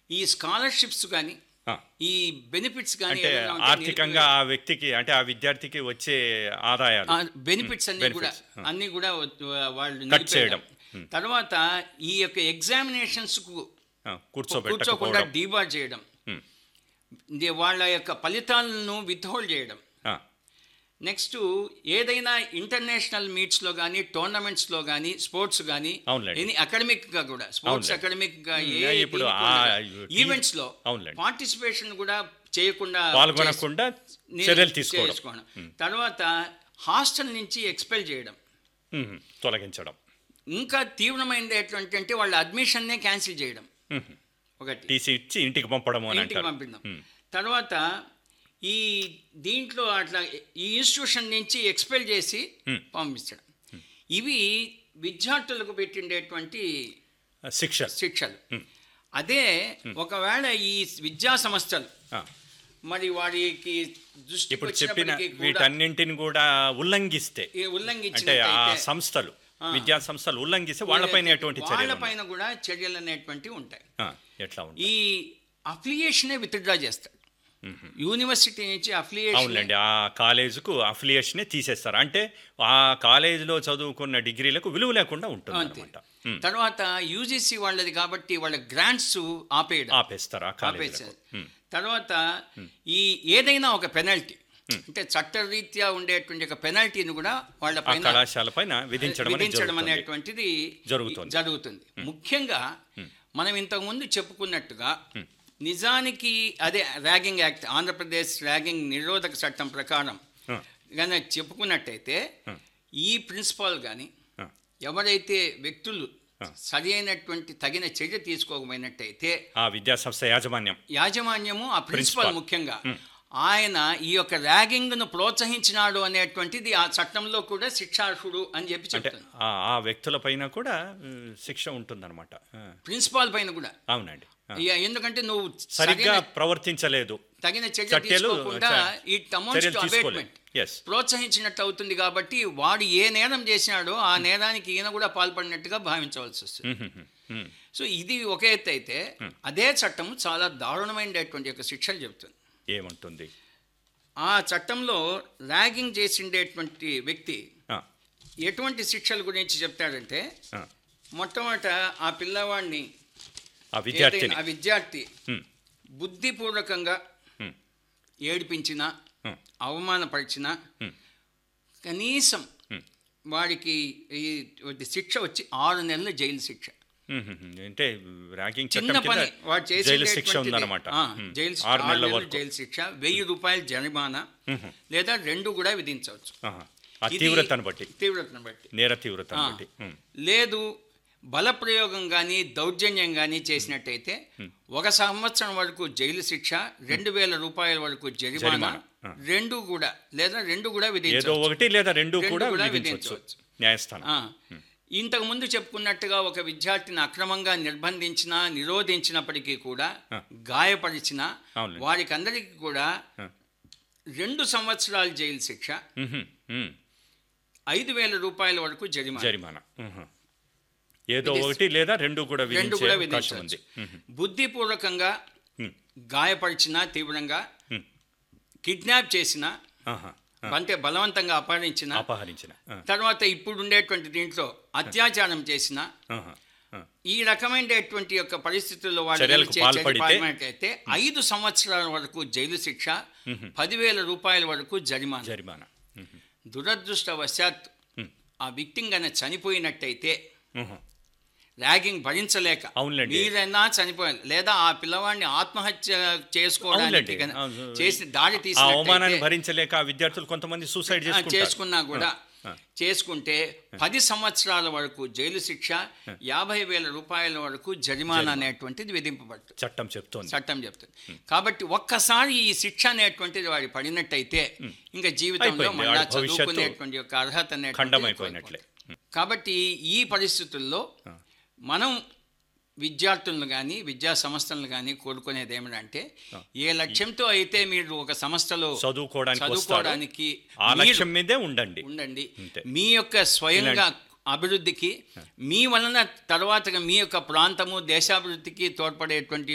ఈ స్కాలర్షిప్స్ కానీ ఆ, ఈ బెనిఫిట్స్ కానీ అంటే ఆర్థికంగా ఆ వ్యక్తికి అంటే ఆ విద్యార్థికి వచ్చే ఆదాయాలు బెనిఫిట్స్ అన్ని కూడా benefits, అన్ని కూడా వాళ్ళు Cut నిలిపేయడం. చేయడం. తర్వాత ఈ యొక్క ఎగ్జామినేషన్స్ కు ఆ, కూర్చోకుండా కూర్చోబెట్టకపోవడం డీబార్ చేయడం ఉమ్, ఇది వాళ్ళ యొక్క ఫలితాలను విత్హోల్డ్ చేయడం ఆ, నెక్స్ట్ ఏదైనా ఇంటర్నేషనల్ మీట్స్లో కానీ టోర్నమెంట్స్లో కానీ స్పోర్ట్స్ కానీ అవునులేండి. ఎనీ అకాడమిక్గా కూడా స్పోర్ట్స్ అవునులే. అకాడమిక్గా ఉమ్, ఏ ఇప్పుడు దీనికి ఆ కూడా టీ- ఈవెంట్స్లో అవునులేండి. పార్టిసిపేషన్ కూడా చేయకుండా పాల్గొనకుండా చేసి- చర్యలు తీసుకోవడం చేసుకోవడం తర్వాత హాస్టల్ నుంచి ఎక్స్పెల్ చేయడం ఉమ్, తొలగించడం ఇంకా తీవ్రమైనది ఎటువంటి అంటే వాళ్ళ అడ్మిషన్నే క్యాన్సిల్ చేయడం ఉమ్, ఒకటి టీసీ ఇచ్చి ఇంటికి పంపడం అని ఇంటికి అంటారు పంపిందాం ఉమ్, తర్వాత ఈ దీంట్లో అట్లా ఈ ఇన్స్టిట్యూషన్ నుంచి ఎక్స్పెల్ చేసి Hmm. పంపించడం ఇవి విద్యార్థులకు పెట్టిండేటువంటి శిక్ష శిక్షలు అదే ఒకవేళ ఈ విద్యా సంస్థలు ఆ, మరి వారికి దృష్టికి ఇప్పుడు చెప్పిన వచ్చినప్పటికీ కూడా వీటన్నింటిని కూడా ఉల్లంఘిస్తే ఈ అంటే ఆ ఉల్లంఘించినట్టయితే సంస్థలు విద్యా సంస్థలు ఉల్లంఘిస్తే వాళ్ళపైన ఎటువంటి చర్యలు ఉన్నాయి? వాళ్ళపైన కూడా చర్యలు అనేటువంటివి ఉంటాయి ఆ, ఎట్లా ఉంటాయి ఈ అఫిలియేషనే విత్డ్రా చేస్తాడు యూనివర్సిటీ నుంచి అఫిలియేషన్ అవునులేండి ఆ కాలేజీకు అఫిలియేషనే తీసేస్తారు అంటే ఆ కాలేజీలో చదువుకున్న డిగ్రీలకు విలువ లేకుండా ఉంటుంది అంతే అనమాట తర్వాత యూజీసీ వాళ్ళది కాబట్టి వాళ్ళ గ్రాంట్స్ ఆపేయడం ఆపేస్తారు ఆ కాలేజీలకు ఆపేసారు తర్వాత ఈ ఏదైనా ఒక పెనల్టీ అంటే చట్టరీత్యా ఉండేటువంటి ఒక పెనల్టీని కూడా వాళ్ళ ఆ పైన కళాశాల పైన విధించడం అనేది విధించడం జరుగుతుంది. అనేటువంటిది జరుగుతుంది. జరుగుతుంది ముఖ్యంగా మనం ఇంతకుముందు చెప్పుకున్నట్టుగా నిజానికి అదే ర్యాగింగ్ యాక్ట్ ఆంధ్రప్రదేశ్ ర్యాగింగ్ నిరోధక చట్టం ప్రకారం ఆ, కానీ చెప్పుకున్నట్టయితే ఈ ప్రిన్సిపాల్ కానీ ఆ, ఎవరైతే వ్యక్తులు సరి అయినటువంటి తగిన చర్య తీసుకోకపోయినట్టయితే ఆ విద్యా సంస్థ యాజమాన్యం యాజమాన్యము ఆ ప్రిన్సిపల్ Principal. ముఖ్యంగా ఆయన ఈ యొక్క ర్యాగింగ్ను ప్రోత్సహించినాడు అనేటువంటిది ఆ చట్టంలో కూడా శిక్షార్హుడు అని చెప్పి అంటే చెప్తుంది ఆ ఆ వ్యక్తుల పైన కూడా ఉమ్, శిక్ష ఉంటుందన్నమాట ఆ, ప్రిన్సిపాల్ పైన కూడా అవునండి ఆ, ఇక ఎందుకంటే నువ్వు సరిగ్గా సరైన ప్రవర్తించలేదు తగిన చర్య చర్యలు తీసుకోకుండా చ- ఇట్ అమౌంట్స్ చర్యలు టు తీసుకోలేదు అబేట్మెంట్ ఎస్ ప్రోత్సహించినట్టు అవుతుంది కాబట్టి వాడు ఏ నేరం చేసినాడో ఆ నేరానికి ఈయన కూడా పాల్పడినట్టుగా భావించవలసి వస్తుంది సో ఇది ఒక ఎత్తు అయితే అదే చట్టం చాలా దారుణమైనటువంటి యొక్క శిక్షలు చెబుతుంది ఏముంటుంది ఆ చట్టంలో ర్యాగింగ్ చేసిండేటువంటి వ్యక్తి ఆ, ఎటువంటి శిక్షల గురించి చెప్తాడంటే ఆ, మొట్టమొదట ఆ పిల్లవాడిని ఆ విద్యార్థిని ఏదైనా ఆ విద్యార్థి ఉమ్, బుద్ధిపూర్వకంగా ఉమ్, ఏడిపించిన ఉమ్, అవమానపరిచిన ఉమ్, కనీసం ఉమ్, వాడికి ఈ శిక్ష వచ్చి ఆరు నెలల జైలు శిక్ష ఉమ్, ఉమ్, అంటే ర్యాగింగ్ చిన్న చట్టం పని వాడు కింద జైలు శిక్ష చేసేటటువంటిది, ఉందన్నమాట ఆ, ఉమ్, జైలు ఆరు నెలల వరకు జైలు శిక్ష వెయ్యి రూపాయల జరిమానా లేదా రెండు కూడా విధించవచ్చు ఆహా. ఆ ఇది తీవ్రతను బట్టి తీవ్రతను బట్టి నేర తీవ్రతను ఆ. బట్టి ఉమ్, లేదు బలప్రయోగం కానీ దౌర్జన్యం కానీ చేసినట్టయితే ఒక సంవత్సరం వరకు జైలు శిక్ష రెండు వేల రూపాయల వరకు జరిమానా జరిమానా, ఆ. రెండు కూడా లేదా రెండు కూడా ఏదో విధించవచ్చు ఒకటి లేదా రెండు రెండు కూడా కూడా విధించవచ్చు విధించవచ్చు. న్యాయస్థానం ఆ. ఇంతకు ముందు చెప్పుకున్నట్టుగా ఒక విద్యార్థిని అక్రమంగా నిర్బంధించినా నిరోధించినప్పటికీ కూడా ఆ. గాయపరిచిన అవునులే. వారికి అందరికీ కూడా ఆ. రెండు సంవత్సరాల జైలు శిక్ష ఉహుం, ఉమ్, ఐదు వేల రూపాయల వరకు జరిమానా జరిమానా ఉహుం. ఏదో విధిస్- ఒకటి లేదా రెండు కూడా రెండు విధించే కూడా అవకాశం ఉంది విధించవచ్చు ఉహుం, బుద్ధిపూర్వకంగా ఉమ్, గాయపరిచిన తీవ్రంగా ఉమ్, కిడ్నాప్ చేసిన ఆహా, ఆ, అంటే బలవంతంగా అపహరించిన అపహరించిన ఆ, తర్వాత ఇప్పుడు ఉండేటువంటి దీంట్లో అత్యాచారం చేసిన ఆహా, ఆ, ఈ రకమైనటువంటి యొక్క పరిస్థితుల్లో వాళ్ళు చర్యలకు చే- చే- పాల్పడితే- పాల్పడినట్టయితే ఐదు సంవత్సరాల వరకు జైలు శిక్ష పదివేల రూపాయల వరకు జరిమానా జరిమానా ఉహుం, దురదృష్టవశాత్తు ఉమ్, ఆ విక్టింగ్ గన చనిపోయినట్టయితే ఉహుం. ర్యాగింగ్ భరించలేక అవునులేండి. మీరైనా చనిపోయారు లేదా ఆ పిల్లవాడిని ఆత్మహత్య చేసుకోవడానికి అవునులేండి. గన- అవును. చేసి దాడి ఆ అవమానాన్ని తీసి భరించలేక ఆ విద్యార్థులు కొంతమంది సూసైడ్ ఆ, చేసుకుంటారు చేసుకున్నా కూడా ఆ. చేసుకుంటే పది సంవత్సరాల వరకు జైలు శిక్ష యాభై వేల రూపాయల వరకు జరిమానా అనేటువంటిది విధింపబడుతుంది చట్టం చెప్తోంది చట్టం చెప్తుంది కాబట్టి ఒక్కసారి ఈ శిక్ష అనేటువంటిది వాడి పడినట్టయితే ఇంకా జీవితంలో అయిపోయింది. మళ్ళా వాడి భవిష్యత్తు చదువుకునేటువంటి యొక్క అర్హత అనేటువంటిది ఖండమైపోయినట్లే కోల్పోతాడు. కాబట్టి ఈ పరిస్థితుల్లో మనం విద్యార్థులను కానీ విద్యా సంస్థలను కానీ కోరుకునేది ఏమిటంటే ఏ లక్ష్యంతో అయితే మీరు ఒక సంస్థలో చదువుకోవడానికి వస్తారో, చదువుకోవడానికి ఆ మీరు లక్ష్యం మీదే ఉండండి ఉండండి అంతే. మీ యొక్క స్వయంగా అభివృద్ధికి మీ వలన తర్వాతగా మీ యొక్క ప్రాంతము దేశాభివృద్ధికి తోడ్పడేటువంటి